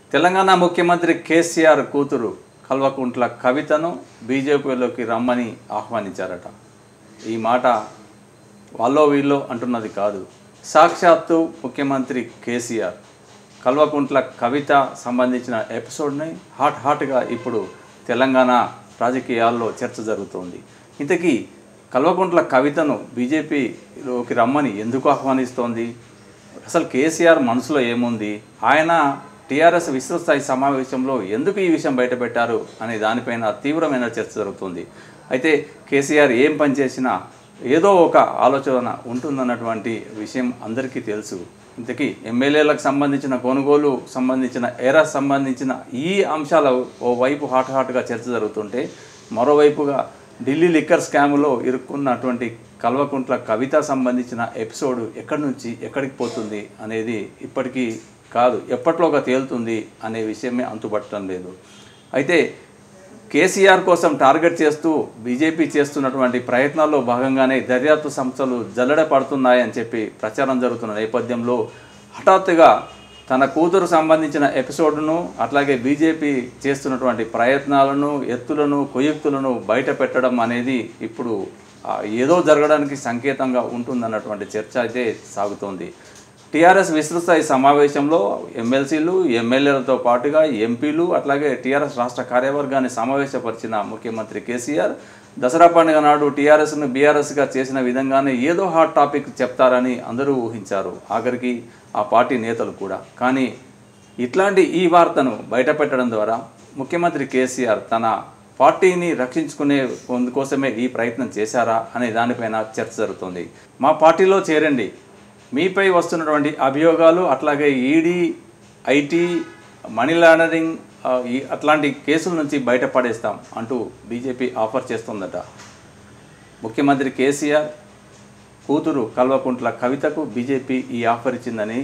తెలంగాణ ముఖ్యమంత్రి కేసీఆర్ కూతురు కల్వకుంట్ల కవితను బీజేపీలోకి రమ్మని ఆహ్వానించారట ఈ మాట వాళ్ళో వీళ్ళో అంటున్నది కాదు సాక్షాత్తు ముఖ్యమంత్రి కేసీఆర్ కల్వకుంట్ల కవిత సంబంధించిన ఎపిసోడ్ని హాట్ హాట్గా ఇప్పుడు తెలంగాణ రాజకీయాల్లో చర్చ జరుగుతోంది ఇంతకీ కల్వకుంట్ల కవితను బీజేపీలోకి రమ్మని ఎందుకు ఆహ్వానిస్తోంది అసలు కేసీఆర్ మనసులో ఏముంది ఆయన టీఆర్ఎస్ విస్తృత స్థాయి సమావేశంలో ఎందుకు ఈ విషయం బయటపెట్టారు అనే దానిపైన తీవ్రమైన చర్చ జరుగుతుంది అయితే కేసీఆర్ ఏం పని చేసినా ఏదో ఒక ఆలోచన ఉంటుందన్నటువంటి విషయం అందరికీ తెలుసు ఇంతకీ ఎమ్మెల్యేలకు సంబంధించిన కొనుగోలు సంబంధించిన ఎరా సంబంధించిన ఈ అంశాలు ఓ వైపు హాట్ హాట్గా చర్చ జరుగుతుంటే మరోవైపుగా ఢిల్లీ లిక్కర్ స్కామ్లో ఇరుక్కున్నటువంటి కల్వకుంట్ల కవిత సంబంధించిన ఎపిసోడ్ ఎక్కడి నుంచి ఎక్కడికి పోతుంది అనేది ఇప్పటికీ కాదు ఎప్పట్లోగా తేలుతుంది అనే విషయమే అంతుపట్టడం లేదు అయితే కేసీఆర్ కోసం టార్గెట్ చేస్తూ బీజేపీ చేస్తున్నటువంటి ప్రయత్నాల్లో భాగంగానే దర్యాప్తు సంస్థలు జల్లెడ పడుతున్నాయని చెప్పి ప్రచారం జరుగుతున్న నేపథ్యంలో హఠాత్తుగా తన కూతురు సంబంధించిన ఎపిసోడ్ను అట్లాగే బీజేపీ చేస్తున్నటువంటి ప్రయత్నాలను ఎత్తులను కుయుక్తులను బయట పెట్టడం అనేది ఇప్పుడు ఆ, ఏదో జరగడానికి సంకేతంగా ఉంటుందన్నటువంటి చర్చ అయితే సాగుతోంది టీఆర్ఎస్ విస్తృత స్థాయి సమావేశంలో ఎమ్మెల్సీలు ఎమ్మెల్యేలతో పాటుగా ఎంపీలు అట్లాగే టీఆర్ఎస్ రాష్ట్ర కార్యవర్గాన్ని సమావేశపరిచిన ముఖ్యమంత్రి కేసీఆర్ దసరా పండుగ నాడు టీఆర్ఎస్ను బీఆర్ఎస్గా చేసిన విధంగానే ఏదో హాట్ టాపిక్ చెప్తారని అందరూ ఊహించారు ఆఖరికి ఆ పార్టీ నేతలు కూడా కానీ ఇట్లాంటి ఈ వార్తను బయటపెట్టడం ద్వారా ముఖ్యమంత్రి కేసీఆర్ తన పార్టీని రక్షించుకునే కోసమే ఈ ప్రయత్నం చేశారా అనే దానిపైన చర్చ జరుగుతుంది మా పార్టీలో చేరండి మీపై వస్తున్నటువంటి అభియోగాలు అట్లాగే ఈడీ ఐటీ మనీ లాండరింగ్ ఆ, ఈ అట్లాంటి కేసుల నుంచి బయటపడేస్తాం అంటూ బీజేపీ ఆఫర్ చేస్తుందట ముఖ్యమంత్రి కేసీఆర్ కూతురు కల్వకుంట్ల కవితకు బీజేపీ ఈ ఆఫర్ ఇచ్చిందని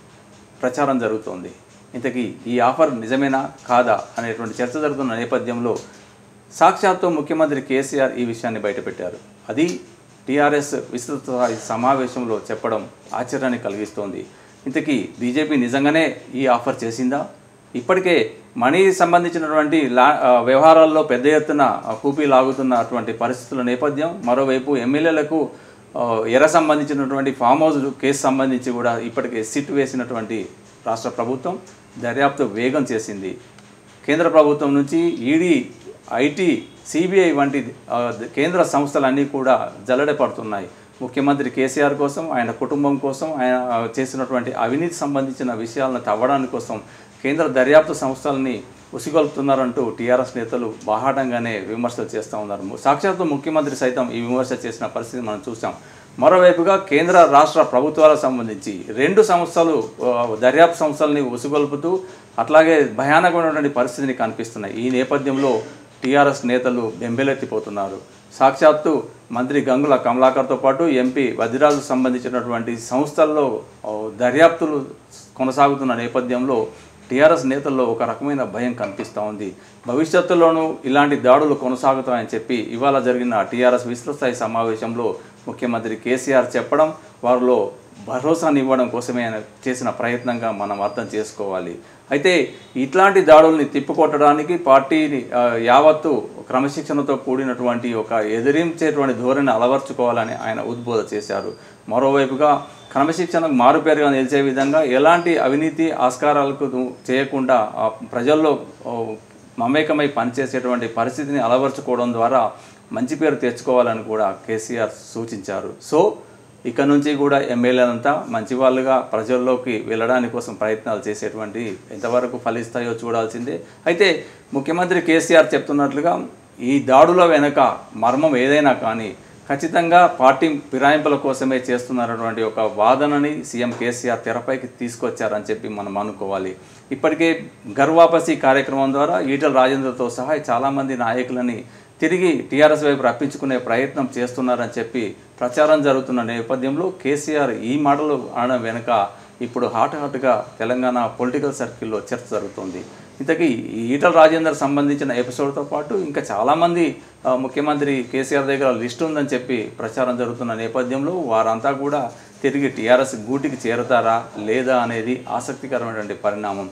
ప్రచారం జరుగుతోంది ఇంతకీ ఈ ఆఫర్ నిజమేనా కాదా అనేటువంటి చర్చ జరుగుతున్న నేపథ్యంలో సాక్షాత్తు ముఖ్యమంత్రి కేసీఆర్ ఈ విషయాన్ని బయటపెట్టారు అది టీఆర్ఎస్ విస్తృత స్థాయి సమావేశంలో చెప్పడం ఆశ్చర్యాన్ని కలిగిస్తోంది ఇంతకీ బీజేపీ నిజంగానే ఈ ఆఫర్ చేసిందా ఇప్పటికే మనీ సంబంధించినటువంటి లా ఆ, వ్యవహారాల్లో పెద్ద ఎత్తున ఆ, కూపీ లాగుతున్నటువంటి పరిస్థితుల నేపథ్యం మరోవైపు ఎమ్మెల్యేలకు ఆ, ఎర సంబంధించినటువంటి ఫామ్ హౌస్ కేసు సంబంధించి కూడా ఇప్పటికే సిట్ వేసినటువంటి రాష్ట్ర ప్రభుత్వం దర్యాప్తు వేగం చేసింది కేంద్ర ప్రభుత్వం నుంచి ఈడీ ఐటీ సిబిఐ వంటి ఆ, కేంద్ర సంస్థలన్నీ కూడా జల్లెడ పడుతున్నాయి ముఖ్యమంత్రి కేసీఆర్ కోసం ఆయన కుటుంబం కోసం ఆయన ఆ, చేసినటువంటి అవినీతి సంబంధించిన విషయాలను తవ్వడానికి కోసం కేంద్ర దర్యాప్తు సంస్థలని ఉసిగొల్పుతున్నారంటూ టీఆర్ఎస్ నేతలు బాహాటంగానే విమర్శలు చేస్తూ ఉన్నారు సాక్షాత్తు ముఖ్యమంత్రి సైతం ఈ విమర్శ చేసిన పరిస్థితి మనం చూసాం మరోవైపుగా కేంద్ర రాష్ట్ర ప్రభుత్వాలకు సంబంధించి రెండు సంస్థలు ఆ, దర్యాప్తు సంస్థలని ఉసుగొల్పుతూ అట్లాగే భయానకమైనటువంటి పరిస్థితిని కనిపిస్తున్నాయి ఈ నేపథ్యంలో టీఆర్ఎస్ నేతలు బెంబెలెత్తిపోతున్నారు సాక్షాత్తు మంత్రి గంగుల కమలాకర్తో పాటు ఎంపీ వదిరాజు సంబంధించినటువంటి సంస్థల్లో ఆ, దర్యాప్తులు కొనసాగుతున్న నేపథ్యంలో టీఆర్ఎస్ నేతల్లో ఒక రకమైన భయం కనిపిస్తూ ఉంది భవిష్యత్తులోనూ ఇలాంటి దాడులు కొనసాగుతాయని చెప్పి ఇవాళ జరిగిన టీఆర్ఎస్ విస్తృత స్థాయి సమావేశంలో ముఖ్యమంత్రి కేసీఆర్ చెప్పడం వారిలో భరోసానివ్వడం కోసమే ఆయన చేసిన ప్రయత్నంగా మనం అర్థం చేసుకోవాలి అయితే ఇట్లాంటి దాడుల్ని తిప్పికొట్టడానికి పార్టీని ఆ, యావత్తు క్రమశిక్షణతో కూడినటువంటి ఒక ఎదిరించేటువంటి ధోరణి అలవర్చుకోవాలని ఆయన ఉద్బోధ చేశారు మరోవైపుగా క్రమశిక్షణకు మారుపేరుగా నిలిచే విధంగా ఎలాంటి అవినీతి ఆస్కారాలకు దు- చేయకుండా ఆ, ప్రజల్లో ఓ, మమేకమై పనిచేసేటువంటి పరిస్థితిని అలవర్చుకోవడం ద్వారా మంచి పేరు తెచ్చుకోవాలని కూడా కేసీఆర్ సూచించారు సో ఇక నుంచి కూడా ఎమ్మెల్యేలంతా మంచి వాళ్ళుగా ప్రజల్లోకి వెళ్ళడానికి కోసం ప్రయత్నాలు చేసేటువంటి ఎంతవరకు ఫలిస్తాయో చూడాల్సిందే అయితే ముఖ్యమంత్రి కేసీఆర్ చెప్తున్నట్లుగా ఈ దాడుల వెనుక మర్మం ఏదైనా కానీ ఖచ్చితంగా పార్టీ ఫిరాయింపుల కోసమే చేస్తున్నటువంటి ఒక వాదనని సీఎం కేసీఆర్ తెరపైకి తీసుకొచ్చారని చెప్పి మనం అనుకోవాలి ఇప్పటికే గర్వాపసి కార్యక్రమం ద్వారా ఈటల రాజేంద్రతో సహా చాలామంది నాయకులని తిరిగి టీఆర్ఎస్ వైపు రప్పించుకునే ప్రయత్నం చేస్తున్నారని చెప్పి ప్రచారం జరుగుతున్న నేపథ్యంలో కేసీఆర్ ఈ మాటలు అనడం వెనుక ఇప్పుడు హాట్ హాట్గా తెలంగాణ పొలిటికల్ సర్కిల్లో చర్చ జరుగుతుంది ఇంతకీ ఈ ఈటల రాజేందర్ సంబంధించిన ఎపిసోడ్తో పాటు ఇంకా చాలామంది ఆ, ముఖ్యమంత్రి కేసీఆర్ దగ్గర లిస్ట్ ఉందని చెప్పి ప్రచారం జరుగుతున్న నేపథ్యంలో వారంతా కూడా తిరిగి టీఆర్ఎస్ గూటికి చేరతారా లేదా అనేది ఆసక్తికరమైనటువంటి పరిణామం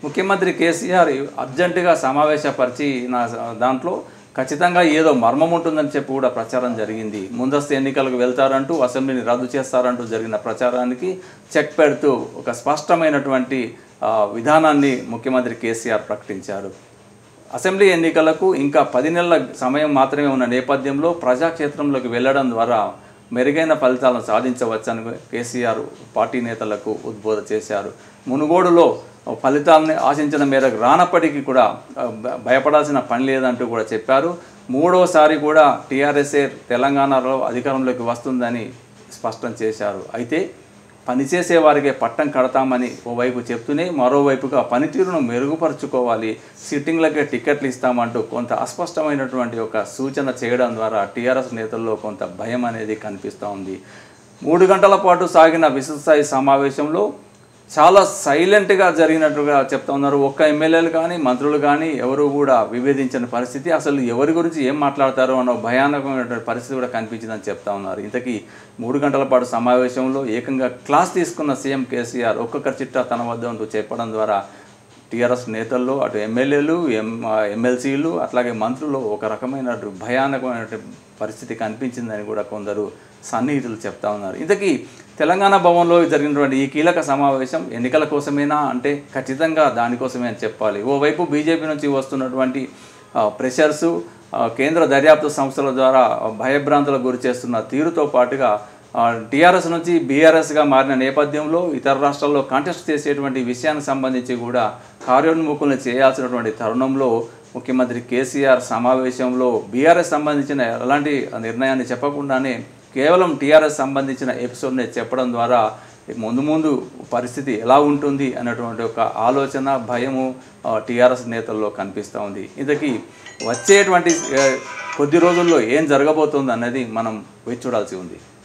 ముఖ్యమంత్రి కేసీఆర్ అర్జెంటుగా సమావేశపరిచి నా దాంట్లో ఖచ్చితంగా ఏదో మర్మం ఉంటుందని చెప్పి కూడా ప్రచారం జరిగింది ముందస్తు ఎన్నికలకు వెళ్తారంటూ అసెంబ్లీని రద్దు చేస్తారంటూ జరిగిన ప్రచారానికి చెక్ పెడుతూ ఒక స్పష్టమైనటువంటి ఆ, విధానాన్ని ముఖ్యమంత్రి కేసీఆర్ ప్రకటించారు అసెంబ్లీ ఎన్నికలకు ఇంకా పది నెలల సమయం మాత్రమే ఉన్న నేపథ్యంలో ప్రజాక్షేత్రంలోకి వెళ్ళడం ద్వారా మెరుగైన ఫలితాలను సాధించవచ్చని కేసీఆర్ పార్టీ నేతలకు ఉద్బోధ చేశారు మునుగోడులో ఫలితాలని ఆశించిన మేరకు రానప్పటికీ కూడా ఆ, భ- భయపడాల్సిన పని లేదంటూ కూడా చెప్పారు మూడోసారి కూడా టీఆర్ఎస్ఏ తెలంగాణలో అధికారంలోకి వస్తుందని స్పష్టం చేశారు అయితే పనిచేసే వారికే పట్టం కడతామని ఓవైపు చెప్తూనే మరోవైపుగా పనితీరును మెరుగుపరుచుకోవాలి సిట్టింగ్లకే టికెట్లు ఇస్తామంటూ కొంత అస్పష్టమైనటువంటి ఒక సూచన చేయడం ద్వారా టీఆర్ఎస్ నేతల్లో కొంత భయం అనేది కనిపిస్తూ ఉంది మూడు గంటల పాటు సాగిన విస్తృతస్థాయి సమావేశంలో చాలా సైలెంట్గా జరిగినట్టుగా చెప్తా ఉన్నారు ఒక్క ఎమ్మెల్యేలు కానీ మంత్రులు కానీ ఎవరు కూడా విభేదించిన పరిస్థితి అసలు ఎవరి గురించి ఏం మాట్లాడతారో అన్న భయానకమైనటువంటి పరిస్థితి కూడా కనిపించిందని చెప్తా ఉన్నారు ఇంతకీ మూడు గంటల పాటు సమావేశంలో ఏకంగా క్లాస్ తీసుకున్న సీఎం కేసీఆర్ ఒక్కొక్కరి చిట్టా తన వద్ద ఉంటూ చెప్పడం ద్వారా టీఆర్ఎస్ నేతల్లో అటు ఎమ్మెల్యేలు ఎం ఎమ్మెల్సీలు అట్లాగే మంత్రులు ఒక రకమైన భయానకమైన పరిస్థితి కనిపించిందని కూడా కొందరు సన్నిహితులు చెప్తా ఉన్నారు ఇంతకీ తెలంగాణ భవన్లో జరిగినటువంటి ఈ కీలక సమావేశం ఎన్నికల కోసమేనా అంటే ఖచ్చితంగా దానికోసమే అని చెప్పాలి ఓవైపు బీజేపీ నుంచి వస్తున్నటువంటి ఆ, ప్రెషర్సు ఆ, కేంద్ర దర్యాప్తు సంస్థల ద్వారా భయభ్రాంతులకు గురి చేస్తున్న తీరుతో పాటుగా టీఆర్ఎస్ నుంచి బీఆర్ఎస్గా మారిన నేపథ్యంలో ఇతర రాష్ట్రాల్లో కాంటెస్ట్ చేసేటువంటి విషయానికి సంబంధించి కూడా కార్యోన్ముఖులను చేయాల్సినటువంటి తరుణంలో ముఖ్యమంత్రి కేసీఆర్ సమావేశంలో బీఆర్ఎస్ సంబంధించిన ఎలాంటి నిర్ణయాన్ని చెప్పకుండానే కేవలం టీఆర్ఎస్ సంబంధించిన ఎపిసోడ్ని చెప్పడం ద్వారా ముందు ముందు పరిస్థితి ఎలా ఉంటుంది అన్నటువంటి ఒక ఆలోచన భయము టీఆర్ఎస్ నేతల్లో కనిపిస్తూ ఉంది ఇంతకీ వచ్చేటువంటి ఆ, కొద్ది రోజుల్లో ఏం జరగబోతుంది అన్నది మనం వేచి చూడాల్సి ఉంది